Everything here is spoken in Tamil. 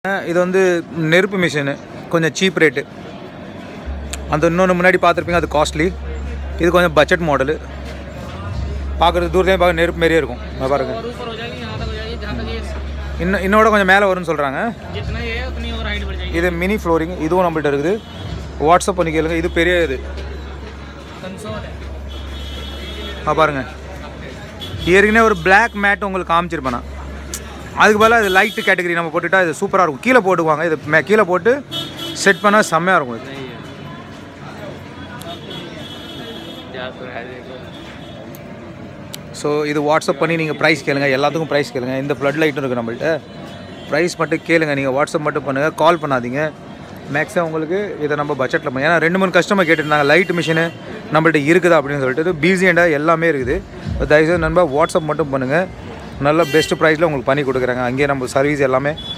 இது வந்து நெருப்பு மிஷினு கொஞ்சம் சீப் ரேட்டு அந்த இன்னொன்று முன்னாடி பார்த்துருப்பீங்க அது காஸ்ட்லி இது கொஞ்சம் பட்ஜெட் மாடலு பார்க்குறது தூரத்துலேயும் பார்க்க நெருப்பு மாரியே இருக்கும் இங்க பாருங்க और ऊपर हो जाएगी यहाँ तक हो जाएगी जहाँ तक ये இன்னும் இன்னோட கொஞ்சம் மேலே வரும்னு சொல்கிறாங்க जितना ये है उतनी और हाइट बढ़ जाएगी இது மினி ஃப்ளோரிங் இதுவும் நம்மள்ட்ட இருக்குது வாட்ஸ்அப் பண்ணி கேளுங்க இது பெரிய இது कंसोल है ஆ பாருங்க ஏற்கனவே ஒரு Black மேட் உங்களுக்கு காமிச்சிருப்பேன் நான் அதுக்கு பதிலாக இது லைட் கேட்டகரி நம்ம போட்டுட்டா இது சூப்பராக இருக்கும் கீழே போட்டுக்குவாங்க இது மே கீழே போட்டு செட் பண்ணால் செம்மையாக இருக்கும் இது ஸோ இது வாட்ஸ்அப் பண்ணி நீங்கள் ப்ரைஸ் கேளுங்க எல்லாத்துக்கும் ப்ரைஸ் கேளுங்க இந்த ஃப்ளட் லைட்டும் இருக்குது நம்மள்ட்ட ப்ரைஸ் மட்டும் கேளுங்க நீங்கள் வாட்ஸ்அப் மட்டும் பண்ணுங்கள் கால் பண்ணாதீங்க மேக்ஸிமம் உங்களுக்கு இதை நம்ம பட்ஜெட்டில் பண்ணி ஏன்னா ரெண்டு மூணு கஸ்டமர் கேட்டிருந்தாங்க லைட் மிஷினு நம்மள்ட்ட இருக்குதா அப்படின்னு சொல்லிட்டு பிஸியண்டாக எல்லாமே இருக்குது தயவுசெய்து நண்பா வாட்ஸ்அப் மட்டும் பண்ணுங்கள் நல்ல பெஸ்ட் ப்ரைஸில் உங்களுக்கு பண்ணி கொடுக்குறாங்க அங்கேயே நம்ம சர்வீஸ் எல்லாமே